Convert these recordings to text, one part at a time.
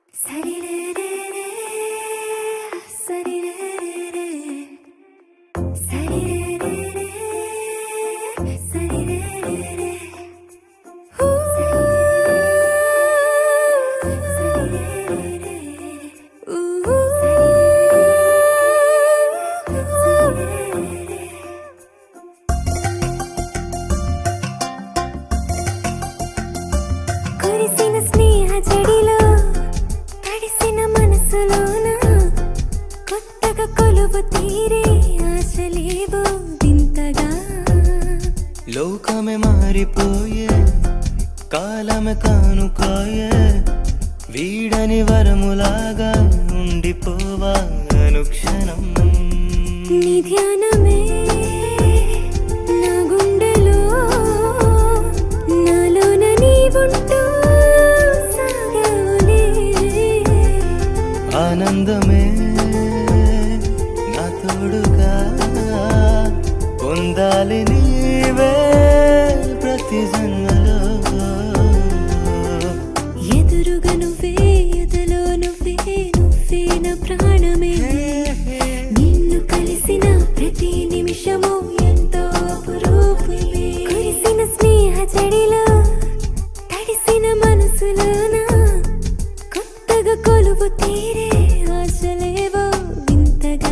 సరిరేరేరే, సరిరేరేరే, సరిరేరేరే, సరిరేరేరే. ఊ, సరిరేరేరే, ఊ, సరిరేరేరే. కురిసిన స్నేహ చెడిలో తడిసిన మనసులోన కొత్తగా కొలువు తీరే ఆశలేవో వింతగా లోకమే మారిపోయే కాలమే కానుకాయే వీడని వరములాగా ఉండిపోవా అనుక్షణం నీ ధ్యానమే నా గుండెలో నాలోన నీవుంటూ సాగవులే ఆనందమే నా తోడుగా పొందాలి నీవే ప్రతి జన్మలో ఎదురుగా నువ్వే ఎదలో నువ్వే నువ్వే నా ప్రాణమే నిన్ను కలిసిన ప్రతి నిమిషము ఎంతో అపురూపమే కురిసిన స్నేహ చెడిలో తడిసిన మనసులోన కొత్తగా కొలువు తీరే ఆశలేవో వింతగా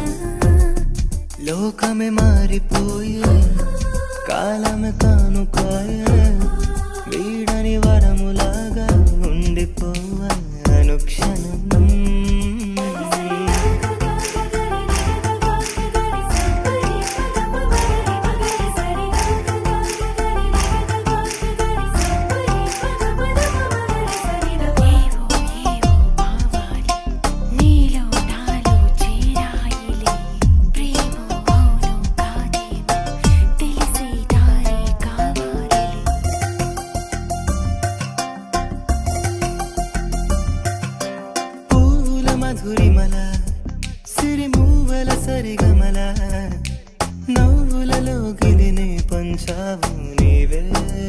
లోకమే మారిపోయే కాలమే కానుకాయే వీడని వరములాగా ఉండిపోవా అనుక్షణం నీలో నాలో చేరాయిలే ప్రేమ అవును కాదేమో తెలిసే దారి కావాలిలే పూల మధురిమల సిరిమూవల సరిగమల నవ్వులలో గిలిని పంచావు నీవే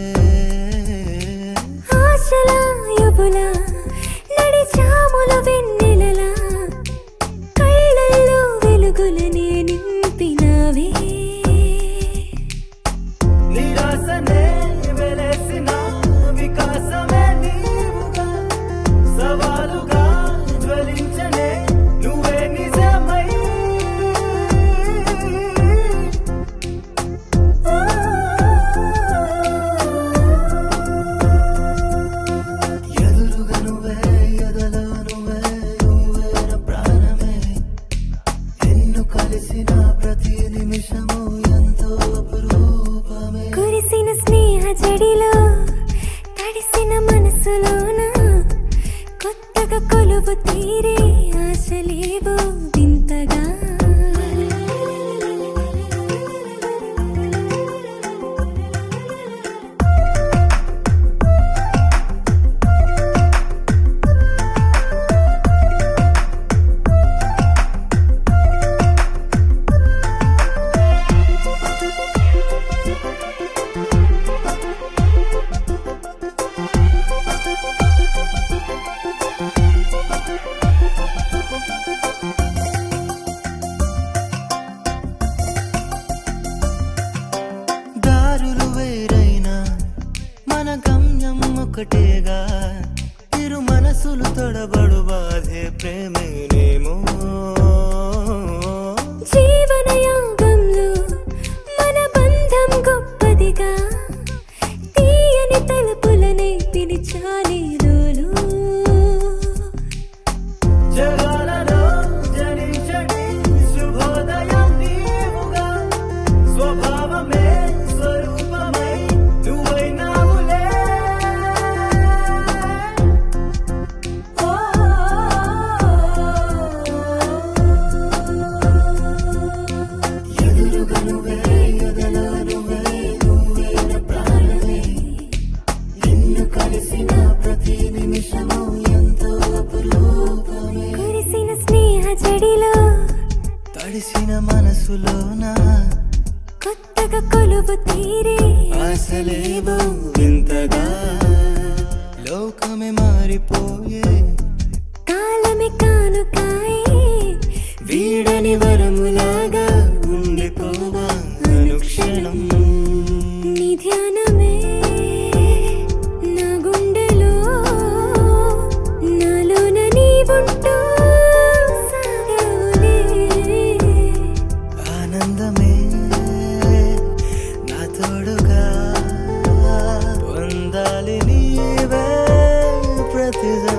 ఆశల యుబుల నడిచాముల వెన్నెలలా కళ్ళల్లో వెలుగులనే నింపినవే నిరాశనే వెలసిన వికాసమే నీవుగా సవాలుగా జ్వలించనే నువ్వే నిజమై ఎదురుగా నువ్వే ఎదలో నువ్వే నువ్వే నా ప్రాణమే నిన్ను కలిసిన ప్రతి నిమిషము ఎంతో అపురూపమే కురిసిన స్నేహ చెడిలో తడిసిన మనసులోన కొత్తగా కొలువు తీరే ఆశలేవో వింతగా దారులు వేరైనా మన గమ్యం ఒకటేగా ఇరు మనసులు తొడబడు బాధే ప్రేమేనేమో జీవన యోగంలో మన బంధం గొప్పదిగా తీయని తలుపులనే పిలిచాలి లోలు జగాలలో జనించని శుభోదయం నీవుగా స్వభావమే స్వరూపమై నువ్వైనావులే ఎదురుగా నువ్వే ఎదలో నువ్వే నువ్వే నా ప్రాణమే నిన్ను కలిసిన ప్రతి నిమిషము ఎంతో అపురూపమే కురిసిన స్నేహ చెడిలో తడిసిన మనసులోన కొత్తగా కొలువు తీరే ఆశలేవో వింతగా లోకమే మారిపోయే కా తీయని కానుకాయే వీడని వరములాగా ఉండిపోవా అనుక్షణం నీ ధ్యానమే నా గుండెలో నాలోన నీవుంటూ సాగవులే ఆనందమే నా తోడుగా పొందాలి నీవే ప్రతి